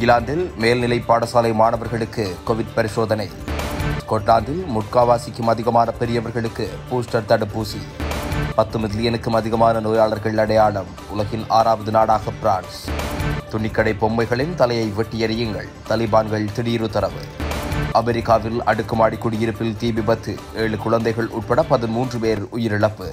இங்கிலாந்தில் மேல்நிலை பாடசாலை மாணவர்களுக்கு கோவிட் பரிசோதனை ஸ்கொட்லாந்தில் முட்காவாசிக்கும் அதிகமான பெரியவர்களுக்கு பூஸ்டர் தடுப்பூசி பத்து மில்லியனுக்கும் அதிகமான நோயாளர்கள் அடையாளம் உலகின் ஆறாவது நாடாக பிரான்ஸ் துணிக்கடை பொம்மைகளின் தலையை வெட்டி எறியுங்கள் தலிபான்கள் திடீர் உத்தரவு அமெரிக்காவில் அடுக்குமாடி குடியிருப்பில் தீ விபத்து ஏழு குழந்தைகள் உட்பட பதிமூன்று பேர் உயிரிழப்பு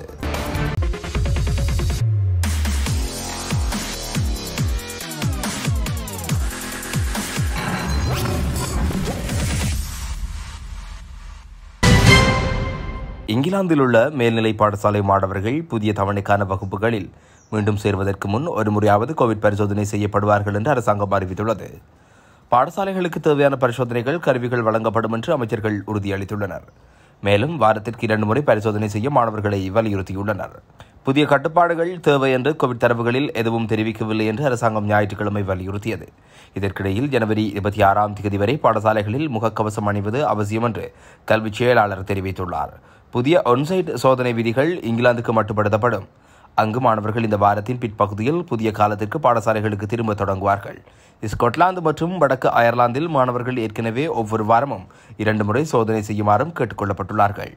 இங்கிலாந்தில் உள்ள மேல்நிலை பாடசாலை மாணவர்கள் புதிய தவணைக்கான வகுப்புகளில் மீண்டும் சேர்வதற்கு முன் ஒரு முறையாவது கோவிட் பரிசோதனை செய்யப்படுவார்கள் என்று அரசாங்கம் அறிவித்துள்ளது பாடசாலைகளுக்கு தேவையான பரிசோதனைகள் கருவிகள் வழங்கப்படும் என்று அமைச்சர்கள் உறுதியளித்துள்ளனர் மேலும் வாரத்திற்கு இரண்டு முறை பரிசோதனை செய்ய மாணவர்களை வலியுறுத்தியுள்ளனர் புதிய கட்டுப்பாடுகள் தேவை என்று கோவிட் தரவுகளில் எதுவும் தெரிவிக்கவில்லை என்று அரசாங்கம் ஞாயிற்றுக்கிழமை வலியுறுத்தியது இதற்கிடையில் ஜனவரி இருபத்தி ஆறாம் தேதி வரை பாடசாலைகளில் முகக்கவசம் அணிவது அவசியம் என்று கல்வி செயலாளர் தெரிவித்துள்ளார் புதிய ஒன்சைட் சோதனை விதிகள் இங்கிலாந்துக்கு மட்டுப்படுத்தப்படும் அங்கு மாணவர்கள் இந்த வாரத்தின் பிற்பகுதியில் புதிய காலத்திற்கு பாடசாலைகளுக்கு திரும்ப தொடங்குவார்கள் ஸ்கொட்லாந்து மற்றும் வடக்கு அயர்லாந்தில் மாணவர்கள் ஏற்கனவே ஒவ்வொரு வாரமும் இரண்டு முறை சோதனை செய்யுமாறும் கேட்டுக்கொள்ளப்பட்டுள்ளார்கள்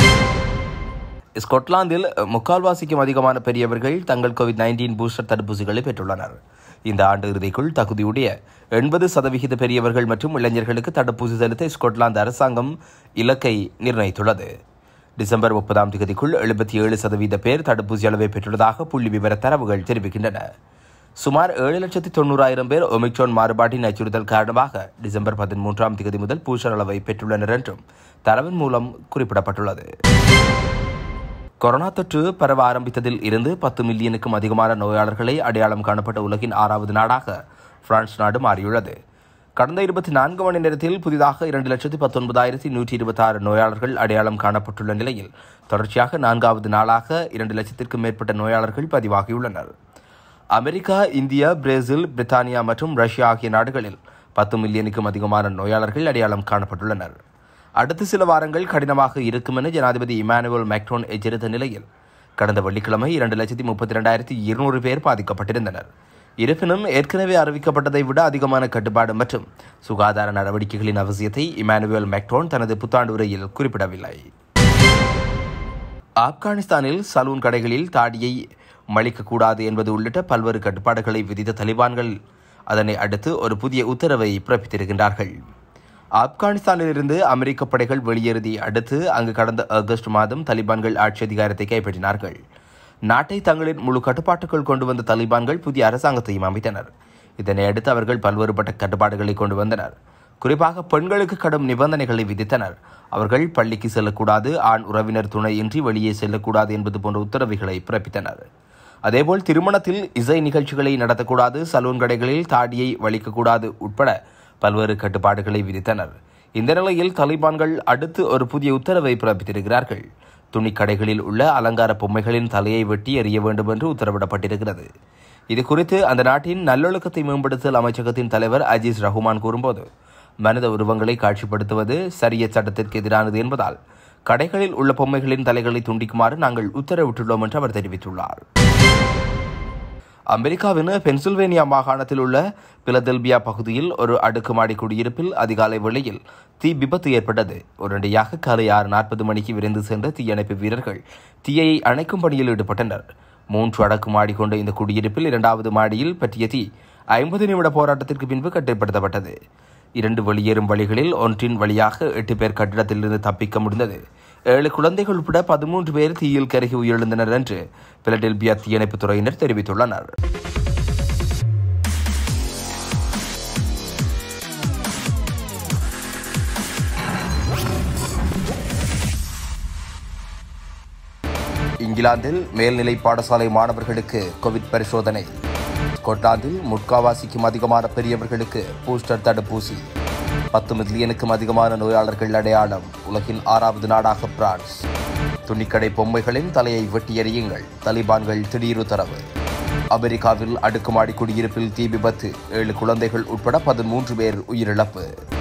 ஸ்கொட்லாந்தில் முக்கால்வாசிக்கும் அதிகமான பெரியவர்கள் தங்கள் கோவிட் நைன்டீன் பூஸ்டர் தடுப்பூசிகளை பெற்றுள்ளனர் இந்த ஆண்டு இறுதிக்குள் தகுதியுடைய எண்பது சதவிகித பெரியவர்கள் மற்றும் இளைஞர்களுக்கு தடுப்பூசி செலுத்த ஸ்கொட்லாந்து அரசாங்கம் இலக்கை நிர்ணயித்துள்ளது டிசம்பர் முப்பதாம் தேதிக்குள் எழுபத்தி ஏழு சதவீத பேர் தடுப்பூசி அளவை பெற்றுள்ளதாக புள்ளி விவர தரவுகள் தெரிவிக்கின்றன சுமார் ஏழு லட்சத்தி தொண்ணூறாயிரம் பேர் ஒமிக்ரோன் மாறுபாட்டின் அச்சுறுத்தல் காரணமாக டிசம்பர் பதிமூன்றாம் தேதி முதல் பூஷர் அளவை பெற்றுள்ளனர் என்றும் தரவின் மூலம் குறிப்பிடப்பட்டுள்ளது கொரோனா தொற்று பரவ ஆரம்பித்ததில் இருந்து பத்து மில்லியனுக்கும் அதிகமான நோயாளர்களை அடையாளம் காணப்பட்ட உலகின் ஆறாவது நாடாக பிரான்ஸ் நாடு மாறியுள்ளது கடந்த இருபத்தி நான்கு மணி நேரத்தில் புதிதாக இரண்டு லட்சத்தி பத்தொன்பதாயிரத்தி நூற்றி இருபத்தி ஆறு நோயாளர்கள் அடையாளம் காணப்பட்டுள்ள நிலையில் தொடர்ச்சியாக நான்காவது நாளாக இரண்டு லட்சத்திற்கும் மேற்பட்ட நோயாளர்கள் பதிவாகியுள்ளனர் அமெரிக்கா இந்தியா பிரேசில் பிரித்தானியா மற்றும் ரஷ்யா ஆகிய நாடுகளில் பத்து மில்லியனுக்கும் அதிகமான நோயாளர்கள் அடையாளம் காணப்பட்டுள்ளனர் அடுத்த சில வாரங்கள் கடினமாக இருக்கும் என ஜனாதிபதி இமானுவேல் மேக்ரோன் எச்சரித்த நிலையில் கடந்த வெள்ளிக்கிழமை இரண்டு லட்சத்தி முப்பத்தி இரண்டாயிரத்தி இருநூறு பேர் பாதிக்கப்பட்டிருந்தனர் இருப்பினும் ஏற்கனவே அறிவிக்கப்பட்டதை விட அதிகமான கட்டுப்பாடு மற்றும் சுகாதார நடவடிக்கைகளின் அவசியத்தை இமானுவேல் மேக்ரோன் தனது புத்தாண்டு உரையில் குறிப்பிடவில்லை ஆப்கானிஸ்தானில் சலூன் கடைகளில் தாடியை மலிக்கக்கூடாது என்பது உள்ளிட்ட பல்வேறு கட்டுப்பாடுகளை விதித்த தலிபான்கள் அதனை அடுத்து ஒரு புதிய உத்தரவை பிறப்பித்திருக்கின்றார்கள் ஆப்கானிஸ்தானிலிருந்து அமெரிக்க படைகள் வெளியேறியதை அடுத்து அங்கு கடந்த ஆகஸ்ட் மாதம் தலிபான்கள் ஆட்சி அதிகாரத்தை கைப்பற்றினார்கள் நாட்டை தங்களின் முழு கட்டுப்பாட்டுக்குள் கொண்டு வந்த தலிபான்கள் புதிய அரசாங்கத்தையும் அமைத்தனர் இதனை அடுத்து அவர்கள் பல்வேறுபட்ட கட்டுப்பாடுகளை கொண்டு வந்தனர் குறிப்பாக பெண்களுக்கு கடும் நிபந்தனைகளை விதித்தனர் அவர்கள் பள்ளிக்கு செல்லக்கூடாது ஆண் உறவினர் துணையின்றி வெளியே செல்லக்கூடாது என்பது போன்ற உத்தரவுகளை பிறப்பித்தனர் அதேபோல் திருமணத்தில் இசை நிகழ்ச்சிகளை நடத்தக்கூடாது சலூன் கடைகளில் தாடியை வலிக்கக்கூடாது உட்பட பல்வேறு கட்டுப்பாடுகளை விதித்தனர் இந்த நிலையில் தலிபான்கள் அடுத்து ஒரு புதிய உத்தரவை பிறப்பித்திருக்கிறார்கள் துணிக்கடைகளில் உள்ள அலங்கார பொம்மைகளின் தலையை வெட்டி எறிய வேண்டும் என்று உத்தரவிடப்பட்டிருக்கிறது இது குறித்து அந்த நாட்டின் நல்லொழுக்கத்தை மேம்படுத்தல் அமைச்சகத்தின் தலைவர் அஜீஸ் ரஹ்மான் கூறும்போது மனித உருவங்களை காட்சிப்படுத்துவது சரிய சட்டத்திற்கு எதிரானது என்பதால் கடைகளில் உள்ள பொம்மைகளின் தலைகளை துண்டிக்குமாறு நாங்கள் உத்தரவிட்டுள்ளோம் என்று அவர் தெரிவித்துள்ளார் அமெரிக்காவின் பென்சில்வேனியா மாகாணத்தில் உள்ள பிலதெல்பியா பகுதியில் ஒரு அடுக்குமாடி குடியிருப்பில் அதிகாலை வேளையில் தீ விபத்து ஏற்பட்டது உடனடியாக காலை ஆறு நாற்பது மணிக்கு விரைந்து சென்ற தீயணைப்பு வீரர்கள் தீயை அணைக்கும் பணியில் ஈடுபட்டனர் மூன்று அடுக்குமாடி கொண்ட இந்த குடியிருப்பில் இரண்டாவது மாடியில் பற்றிய தீ ஐம்பது நிமிட போராட்டத்திற்கு பின்பு கட்டுப்படுத்தப்பட்டது இரண்டு வெளியேறும் வழிகளில் ஒன்றின் வழியாக எட்டு பேர் கட்டிடத்திலிருந்து தப்பிக்க முடிந்தது ஏழு குழந்தைகள் உட்பட பதிமூன்று பேர் தீயில் கருகி உயிரிழந்தனர் என்று பிலடெல்பியா தீயணைப்புத் துறையினர் தெரிவித்துள்ளனர் இங்கிலாந்தில் மேல்நிலை பாடசாலை மாணவர்களுக்கு கோவிட் பரிசோதனை ஸ்கொட்லாந்தில் முட்காவாசிக்கும் அதிகமான பெரியவர்களுக்கு பூஸ்டர் தடுப்பூசி பத்து மில்லியனுக்கும் அதிகமான நோயாளர்கள் அடையாளம் உலகின் ஆறாவது நாடாக பிரான்ஸ் துணிக்கடை பொம்மைகளின் தலையை வெட்டி எறியுங்கள் தலிபான்கள் திடீர் உத்தரவு அமெரிக்காவில் அடுக்குமாடி குடியிருப்பில் தீ விபத்து ஏழு குழந்தைகள் உட்பட பதிமூன்று பேர் உயிரிழப்பு